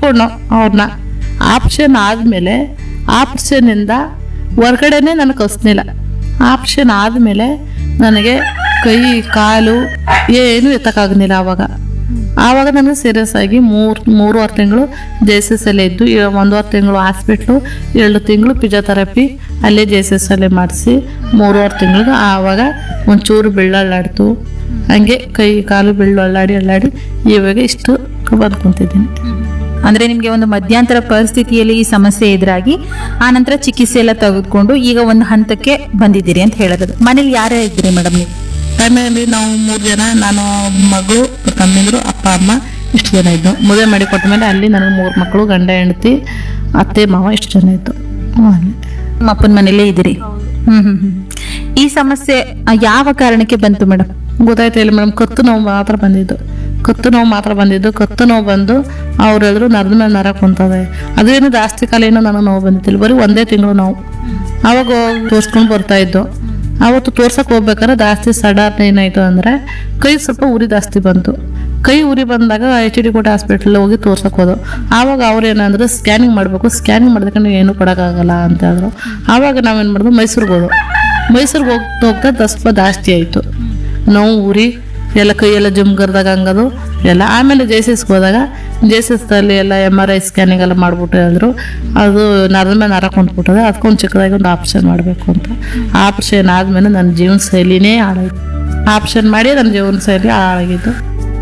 ಕರ್ಕೊಂಡು ಅವ್ರನ್ನ ಆಪ್ಷನ್ ಆದಮೇಲೆ ಆಪ್ಷನಿಂದ ಹೊರ್ಗಡೆನೆ ನನಗೆ ಕಳಿಸ್ನಿಲ್ಲ ಆಪ್ಷನ್ ಆದಮೇಲೆ ನನಗೆ ಕೈ ಕಾಲು ಏನು ಎತ್ತಕ್ಕಾಗಲಿಲ್ಲ ಆವಾಗ ಆವಾಗ ನಾನು ಸೀರಿಯಸ್ ಆಗಿ ಮೂರು ಮೂರುವರೆ ತಿಂಗಳು ಜೆ ಎಸ್ ಎಸ್ ಅಲ್ಲೇ ಇದ್ದು ಈಗ ಒಂದೂವರೆ ತಿಂಗಳು ಹಾಸ್ಪಿಟ್ಲು ಎರಡು ತಿಂಗಳು ಫಿಜಿಯೋಥೆರಪಿ ಅಲ್ಲೇ ಜೆ ಎಸ್ ಎಸ್ ಅಲ್ಲೇ ಮಾಡಿಸಿ ಮೂರುವರೆ ತಿಂಗಳಿಗೆ ಆವಾಗ ಒಂಚೂರು ಬೆಳ್ಳಳ್ಳಾಡ್ತು ಹಂಗೆ ಕೈ ಕಾಲು ಬೆಳ್ಳು ಅಲ್ಲಾಡಿ ಅಲ್ಲಾಡಿ ಇವಾಗ ಇಷ್ಟು ಬಂದು ಕುಂತಿದ್ದೀನಿ ಅಂದ್ರೆ ನಿಮ್ಗೆ ಒಂದು ಮಧ್ಯಂತರ ಪರಿಸ್ಥಿತಿಯಲ್ಲಿ ಈ ಸಮಸ್ಯೆ ಎದುರಾಗಿ ಆ ನಂತರ ಚಿಕಿತ್ಸೆ ಎಲ್ಲ ತೆಗೆದುಕೊಂಡು ಈಗ ಒಂದು ಹಂತಕ್ಕೆ ಬಂದಿದ್ದೀರಿ ಅಂತ ಹೇಳೋದು ಮನೇಲಿ ಯಾರೇ ಇದ್ದೀರಿ ಮೇಡಮ್ ನೀವು ಫ್ಯಾಮಿಲಿ ನಾವು ಮೂರು ಜನ ನಾನು ಮಗಳು ತಮ್ಮಿಂದರು ಅಪ್ಪ ಅಮ್ಮ ಇಷ್ಟು ಜನ ಇದ್ದು ಮದುವೆ ಮಾಡಿ ಕೊಟ್ಟ ಮೇಲೆ ಅಲ್ಲಿ ನನಗೆ ಮೂರು ಮಕ್ಕಳು ಗಂಡ ಹೆಂಡತಿ ಅತ್ತೆ ಮಾವ ಇಷ್ಟು ಜನ ಇತ್ತು ಅಲ್ಲಿ ನಿಮ್ಮ ಅಪ್ಪನ ಮನೇಲೇ ಇದ್ದೀರಿ ಹ್ಮ್ ಹ್ಮ್ ಹ್ಮ್ ಈ ಸಮಸ್ಯೆ ಆ, ಯಾವ ಕಾರಣಕ್ಕೆ ಬಂತು ಮೇಡಮ್ ಗೊತ್ತಾಯ್ತು ಇಲ್ಲ ಮೇಡಮ್ ಕತ್ತು ನೋವು ಮಾತ್ರ ಬಂದಿದ್ದು ಕತ್ತು ನೋವು ಮಾತ್ರ ಬಂದಿದ್ದು ಕತ್ತು ನೋವು ಬಂದು ಅವ್ರು ಹೇಳಿದ್ರು ನರದ ಮೇಲೆ ನರ ಕುಂತದೆ ಅದೇನು ಜಾಸ್ತಿ ಕಾಲ ಏನೋ ನನಗೆ ನೋವು ಬಂದಿತ್ತಿಲ್ಲ ಬರೀ ಒಂದೇ ತಿಂಗಳು ನೋವು ಆವಾಗ ಹೋಗಿ ತೋರ್ಸ್ಕೊಂಡು ಬರ್ತಾ ಇದ್ದು ಅವತ್ತು ತೋರ್ಸಕ್ಕೆ ಹೋಗ್ಬೇಕಾದ್ರೆ ಜಾಸ್ತಿ ಸಡನ್ ಏನಾಯ್ತು ಅಂದರೆ ಕೈ ಸ್ವಲ್ಪ ಉರಿ ಜಾಸ್ತಿ ಬಂತು ಕೈ ಉರಿ ಬಂದಾಗ ಎಚ್ ಡಿ ಕೋಟೆ ಹಾಸ್ಪಿಟ್ಲ್ ಹೋಗಿ ತೋರ್ಸಕ್ಕೆ ಹೋದು ಆವಾಗ ಅವ್ರು ಏನಂದ್ರೆ ಸ್ಕ್ಯಾನಿಂಗ್ ಮಾಡಬೇಕು ಸ್ಕ್ಯಾನಿಂಗ್ ಮಾಡಿದ್ರೆ ಏನು ಕೊಡೋಕ್ಕಾಗಲ್ಲ ಅಂತ ಹೇಳಿದ್ರು ಆವಾಗ ನಾವೇನು ಮಾಡಿದ್ವು ಮೈಸೂರಿಗೆ ಹೋದು ಮೈಸೂರಿಗೆ ಹೋಗ್ತಾ ಹೋಗ್ತಾ ಸ್ವಲ್ಪ ಜಾಸ್ತಿ ಆಯಿತು ನೋವು ಉರಿ ಎಲ್ಲ ಕೈಯೆಲ್ಲ ಜುಮ್ಗರ್ದಾಗ ಹಂಗದು ಎಲ್ಲ ಆಮೇಲೆ ಜೆ ಸಿ ಎಸ್ಗೆ ಹೋದಾಗ ಜೆ ಸಿ ಎಸ್ದಲ್ಲಿ ಎಲ್ಲ ಎಮ್ ಆರ್ ಐ ಸ್ಕ್ಯಾನಿಂಗ್ ಎಲ್ಲ ಮಾಡ್ಬಿಟ್ಟು ಹೇಳಿದ್ರು ಅದು ನರದ ಮೇಲೆ ನರ ಕುಂತ್ಬಿಟ್ಟದೆ ಅದಕ್ಕೊಂದು ಚಿಕ್ಕದಾಗಿ ಒಂದು ಆಪ್ಷನ್ ಮಾಡಬೇಕು ಅಂತ ಆಪ್ಷನ್ ಆದಮೇಲೆ ನನ್ನ ಜೀವನ ಶೈಲಿನೇ ಹಾಳಾಯ್ತು ಆಪ್ಷನ್ ಮಾಡಿ ನನ್ನ ಜೀವನ ಶೈಲಿ ಹಾಳಾಗಿದ್ದು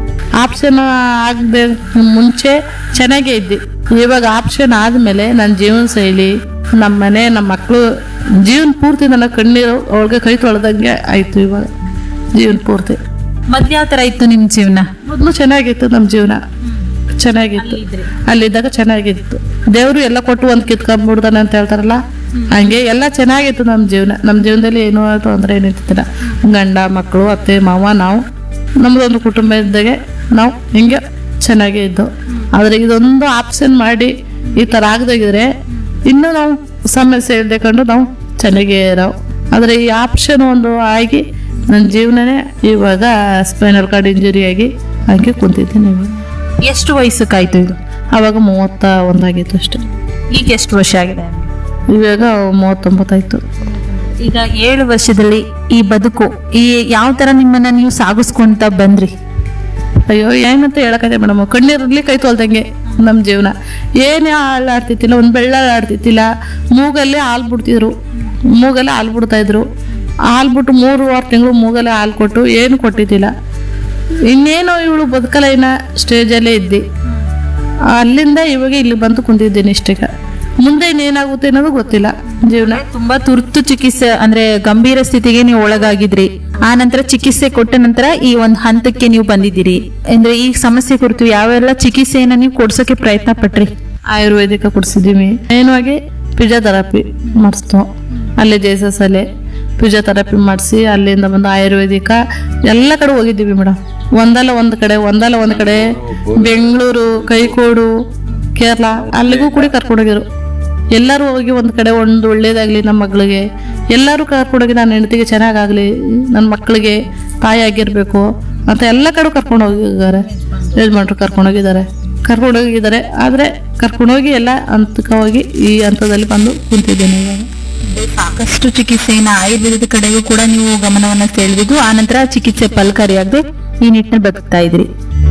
ಆಪ್ಷನ್ ಆಗದೆ ಮುಂಚೆ ಚೆನ್ನಾಗೇ ಇದ್ದೆ ಇವಾಗ ಆಪ್ಷನ್ ಆದಮೇಲೆ ನನ್ನ ಜೀವನ ಶೈಲಿ ನಮ್ಮ ಮನೆ ನಮ್ಮ ಮಕ್ಕಳು ಜೀವನ ಪೂರ್ತಿ ನನ್ನ ಕಣ್ಣೀರು ಅವಳಿಗೆ ಕೈ ತೊಳೆದಂಗೆ ಆಯಿತು ಇವಾಗ ಜೀವನ ಪೂರ್ತಿ ಮೊದ್ಲು ಯಾವ ತರ ಇತ್ತು ನಿಮ್ ಜೀವನ ಮೊದಲು ಚೆನ್ನಾಗಿತ್ತು ನಮ್ಮ ಜೀವನ ಚೆನ್ನಾಗಿತ್ತು ಅಲ್ಲಿದ್ದಾಗ ಚೆನ್ನಾಗಿತ್ತು ದೇವರು ಎಲ್ಲ ಕೊಟ್ಟು ಒಂದು ಕಿತ್ಕೊಂಡ್ಬಿಡ್ತಾನೆ ಅಂತ ಹೇಳ್ತಾರಲ್ಲ ಹಂಗೆ ಎಲ್ಲ ಚೆನ್ನಾಗಿತ್ತು ನಮ್ಮ ಜೀವನ ನಮ್ಮ ಜೀವನದಲ್ಲಿ ಏನೂ ತೊಂದರೆ ಏನಿರ್ತಿಲ್ಲ ಗಂಡ ಮಕ್ಕಳು ಅತ್ತೆ ಮಾವ ನಾವು ನಮ್ಮದೊಂದು ಕುಟುಂಬ ಇದ್ದಾಗೆ ನಾವು ಹಿಂಗೆ ಚೆನ್ನಾಗೇ ಇದ್ದು ಆದರೆ ಇದೊಂದು ಆಪ್ಷನ್ ಮಾಡಿ ಈ ಥರ ಆಗದಾಗಿದ್ರೆ ಇನ್ನೂ ನಾವು ಸಮಸ್ಯೆ ಇದ್ದಕೊಂಡು ನಾವು ಚೆನ್ನಾಗೇ ಇರೋ ಆದರೆ ಈ ಆಪ್ಷನ್ ಒಂದು ಆಗಿ ನನ್ನ ಜೀವನನೇ ಇವಾಗ ಸ್ಪೈನಲ್ ಕಾರ್ಡ್ ಇಂಜುರಿ ಆಗಿ ಹಂಗೆ ಕುಂತಿದ್ದೀನಿ ಇವಾಗ ಎಷ್ಟು ವಯಸ್ಸಕ್ಕಾಯ್ತು ಇದು ಆವಾಗ ಮೂವತ್ತ ಒಂದಾಗಿತ್ತು ಅಷ್ಟೆ ಈಗ ಎಷ್ಟು ವರ್ಷ ಆಗಿದೆ ಇವಾಗ ಮೂವತ್ತೊಂಬತ್ತಾಯ್ತು ಈಗ ಏಳು ವರ್ಷದಲ್ಲಿ ಈ ಬದುಕು ಈ ಯಾವ ತರ ನಿಮ್ಮನ್ನ ನೀವು ಸಾಗಿಸ್ಕೊಂತ ಬಂದ್ರಿ ಅಯ್ಯೋ ಏನಂತ ಹೇಳಕತ್ತೆ ಮೇಡಮ್ ಕಣ್ಣೀರಲ್ಲಿ ಕೈ ತೊಳ್ದಂಗೆ ನಮ್ಮ ಜೀವನ ಏನೇ ಹಾಳು ಆಡ್ತಿತ್ತಿಲ್ಲ ಒಂದು ಬೆಳ್ಳ ಆಡ್ತಿತ್ತಿಲ್ಲ ಮೂಗಲ್ಲೇ ಹಾಲು ಬಿಡ್ತಿದ್ರು ಮೂಗಲ್ಲೇ ಹಾಲು ಬಿಡ್ತಾ ಇದ್ರು ಹಾಲು ಬಿಟ್ಟು ಮೂರುವರೆ ತಿಂಗಳು ಮೂಗಲ್ಲೇ ಹಾಲು ಕೊಟ್ಟು ಏನು ಕೊಟ್ಟಿದ್ದಿಲ್ಲ ಇನ್ನೇನು ಇವಳು ಬದುಕಲೈನ ಸ್ಟೇಜಲ್ಲೇ ಇದ್ದಿ ಅಲ್ಲಿಂದ ಇವಾಗ ಇಲ್ಲಿ ಬಂದು ಕುಂತಿದ್ದೀನಿ ಇಷ್ಟೀಗ ಮುಂದೆ ಇನ್ನೇನಾಗುತ್ತೆ ಅನ್ನೋದು ಗೊತ್ತಿಲ್ಲ ಜೀವನ ತುಂಬಾ ತುರ್ತು ಚಿಕಿತ್ಸೆ ಅಂದ್ರೆ ಗಂಭೀರ ಸ್ಥಿತಿಗೆ ನೀವು ಒಳಗಾಗಿದ್ರಿ ಆ ನಂತರ ಚಿಕಿತ್ಸೆ ಕೊಟ್ಟ ನಂತರ ಈ ಒಂದು ಹಂತಕ್ಕೆ ನೀವು ಬಂದಿದ್ದೀರಿ ಅಂದ್ರೆ ಈ ಸಮಸ್ಯೆ ಕುರಿತು ಯಾವೆಲ್ಲ ಚಿಕಿತ್ಸೆಯನ್ನ ನೀವು ಕೊಡ್ಸೋಕೆ ಪ್ರಯತ್ನ ಪಟ್ರಿ ಆಯುರ್ವೇದಿಕ ಕೊಡಿಸಿದ್ದೀವಿ ಮೇನ್ವಾಗಿ ಫಿಜಿಯೋಥೆರಪಿ ಮಾಡಿಸ್ತು ಅಲ್ಲೇ ಜೆ ಎಸ್ ಎಸ್ ಅಲ್ಲೇ ಫಿಜಿಯೋಥೆರಪಿ ಮಾಡಿಸಿ ಅಲ್ಲಿಂದ ಬಂದು ಆಯುರ್ವೇದಿಕ ಎಲ್ಲ ಕಡೆ ಹೋಗಿದ್ದೀವಿ ಮೇಡಮ್ ಒಂದಲ್ಲ ಒಂದು ಕಡೆ ಒಂದಲ್ಲ ಒಂದು ಕಡೆ ಬೆಂಗಳೂರು ಕೈಕೋಡು ಕೇರಳ ಅಲ್ಲಿಗೂ ಕೂಡ ಕರ್ಕೊಂಡೋಗಿರು ಎಲ್ಲರೂ ಹೋಗಿ ಒಂದು ಕಡೆ ಒಂದು ಒಳ್ಳೇದಾಗಲಿ ನಮ್ಮ ಮಗಳಿಗೆ ಎಲ್ಲರೂ ಕರ್ಕೊಂಡೋಗಿ ನನ್ನ ಹೆಂಡತಿಗೆ ಚೆನ್ನಾಗಾಗಲಿ ನನ್ನ ಮಕ್ಕಳಿಗೆ ತಾಯಿ ಆಗಿರಬೇಕು ಅಂತ ಎಲ್ಲ ಕಡೆ ಕರ್ಕೊಂಡು ಹೋಗಿದ್ದಾರೆ ಯಜಮಾನ್ರು ಕರ್ಕೊಂಡೋಗಿದ್ದಾರೆ ಕರ್ಕೊಂಡೋಗಿದ್ದಾರೆ ಆದರೆ ಕರ್ಕೊಂಡೋಗಿ ಎಲ್ಲ ಹಂತಕವಾಗಿ ಈ ಹಂತದಲ್ಲಿ ಬಂದು ಕುಂತಿದ್ದೇನೆ ಇವಾಗ ಸಾಕಷ್ಟು ಚಿಕಿತ್ಸೆಯನ್ನ ಆಯುರ್ವೇದದ ಕಡೆಗೂ ಕೂಡ ನೀವು ಗಮನವನ್ನ ಸೆಳೆದಿದ್ದು ಆ ನಂತರ ಚಿಕಿತ್ಸೆ ಫಲಕಾರಿಯಾಗದೆ ಈ ನಿಟ್ಟಿನಲ್ಲಿ ಬದುಕ್ತಾ ಇದ್ರಿ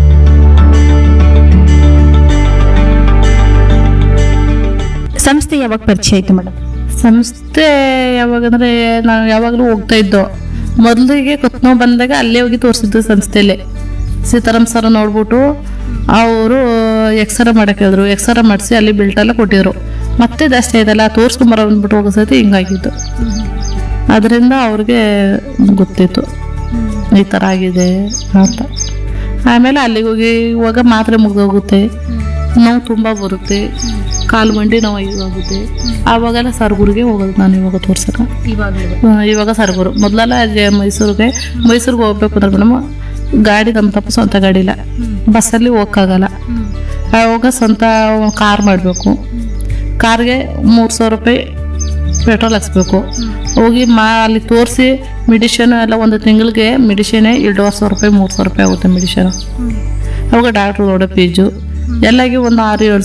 ಸಂಸ್ಥೆ ಯಾವಾಗ ಪರಿಚಯ ಆಯ್ತು ಮೇಡಮ್ ಸಂಸ್ಥೆ ಯಾವಾಗಂದ್ರೆ ನಾವು ಯಾವಾಗಲೂ ಹೋಗ್ತಾ ಇದ್ದೋ ಮೊದಲಿಗೆ ಕೊತ್ನೋ ಬಂದಾಗ ಅಲ್ಲೇ ಹೋಗಿ ತೋರಿಸಿದ್ದು ಸಂಸ್ಥೆಯಲ್ಲೇ ಸೀತಾರಾಮ್ ಸರ್ ನೋಡ್ಬಿಟ್ಟು ಅವರು ಎಕ್ಸ್ರೇ ಮಾಡಕ್ಕೆ ಹೇಳಿದ್ರು ಎಕ್ಸ್ರೇ ಮಾಡಿಸಿ ಅಲ್ಲಿ ಬಿಲ್ಟೆಲ್ಲ ಕೊಟ್ಟಿದ್ರು ಮತ್ತೆ ಜಾಸ್ತಿ ಆಯ್ತಲ್ಲ ತೋರಿಸ್ಕೊಂಬರೋ ಅಂದ್ಬಿಟ್ಟು ಹೋಗೋ ಸತಿ ಹಿಂಗಾಗಿತ್ತು ಅದರಿಂದ ಅವ್ರಿಗೆ ಗೊತ್ತಿತ್ತು ಈ ಥರ ಆಗಿದೆ ಅಂತ ಆಮೇಲೆ ಅಲ್ಲಿಗೆ ಹೋಗಿ ಇವಾಗ ಮಾತ್ರೆ ಮುಗಿದೋಗುತ್ತೆ ನೋವು ತುಂಬ ಬರುತ್ತೆ ಕಾಲು ಮಂಡಿ ನೋವು ಆಗುತ್ತೆ ಆವಾಗೆಲ್ಲ ಸರ್ಗುರಿಗೆ ಹೋಗೋದು ನಾನು ಇವಾಗ ತೋರ್ಸಕ್ಕೆ ಹ್ಮ್, ಇವಾಗ ಸರ್ಗೂರು ಮೊದಲೆಲ್ಲ ಜೆ- ಮೈಸೂರಿಗೆ ಮೈಸೂರಿಗೆ ಹೋಗ್ಬೇಕು ಅಂದ್ರೆ ಮೇಡಮ್ ಗಾಡಿ ನಮ್ಮ ತಪ್ಪು ಸ್ವಂತ ಗಾಡಿ ಇಲ್ಲ ಬಸ್ಸಲ್ಲಿ ಹೋಗಕ್ಕಾಗಲ್ಲ ಆವಾಗ ಸ್ವಂತ ಕಾರ್ ಮಾಡಬೇಕು ಕಾರ್ಗೆ ಮೂರು ಸಾವಿರ ರೂಪಾಯಿ ಪೆಟ್ರೋಲ್ ಹಾಕ್ಸ್ಬೇಕು ಹೋಗಿ ಮಾ ಅಲ್ಲಿ ತೋರಿಸಿ ಮೆಡಿಷನ್ ಎಲ್ಲ ಒಂದು ತಿಂಗಳಿಗೆ ಮೆಡಿಷನೇ ಎರಡೂವರೆ ಸಾವಿರ ರೂಪಾಯಿ ಮೂರು ಸಾವಿರ ರೂಪಾಯಿ ಆಗುತ್ತೆ ಮೆಡಿಷನ್ ಅವಾಗ ಡಾಕ್ಟ್ರು ನೋಡೋ ಫೀಜು ಎಲ್ಲಾಗಿ ಒಂದು ಆರು ಏಳು